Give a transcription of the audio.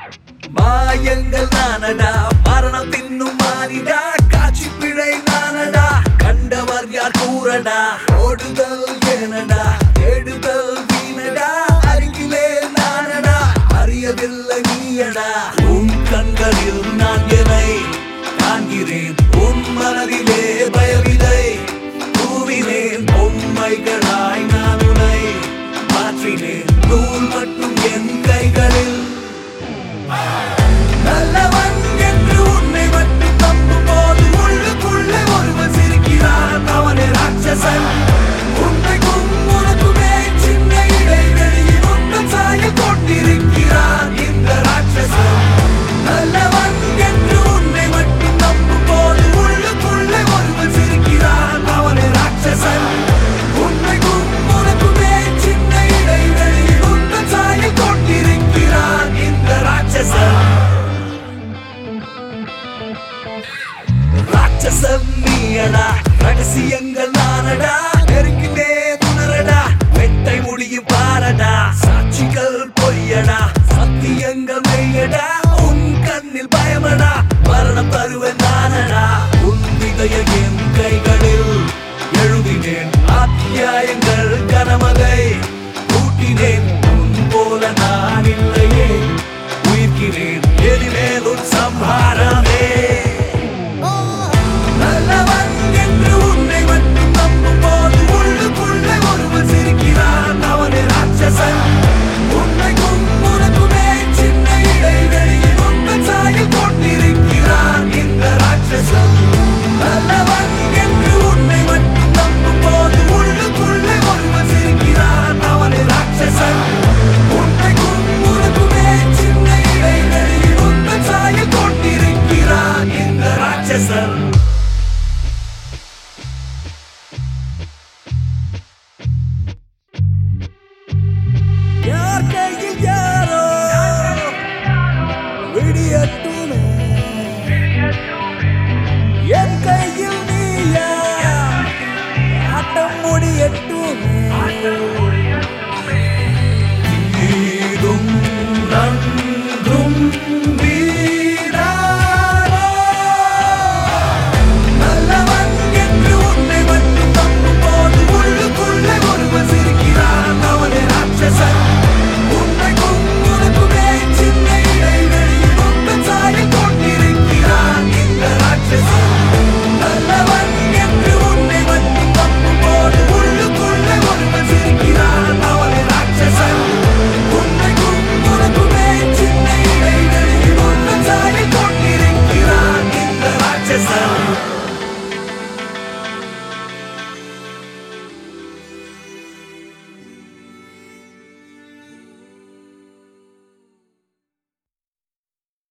மாயங்கள் நானடா மரணம் தின்னும் மானிடா காட்சி பிழை நானடா கண்டவர் யார் கூறடா ஓடுதல் ஏனடா தேடுதல் வீணடா அருகிலே நானடா அறியவில்லை நீயடா உன் கண்களில் நான் என்னை காண்கிறேன் உன் மனதிலே பயவில்லை தூவினேன் பொம்மைகளாய் நான் உன்னை மாற்றினேன் நூல் மட்டும் என் கைகளில் நல்லவன் என்று உன்னை மட்டும் நம்பும் போது உள்ளுக்குள்ளே ஒருவன் சிரிக்கிறான் அவனே ராட்சசன் உன்னைக்கும் உனக்குமே சின்ன இடைவெளியில் உந்தன் சாயல் கொண்டிருக்கிறான் இந்த ராட்சசன் நல்லவன் என்று உன்னை மட்டும் நம்பும் போது உள்ளுக்குள்ளே ஒருவன் சிரிக்கிறான் அவனே ராட்சசன் உன்னைக்கும் உனக்குமே சின்ன இடைவெளியில் உந்தன் சாயல் கொண்டிருக்கிறான் இந்த ராட்சசன் ராட்சசன் நீயடா ரகசியங்கள்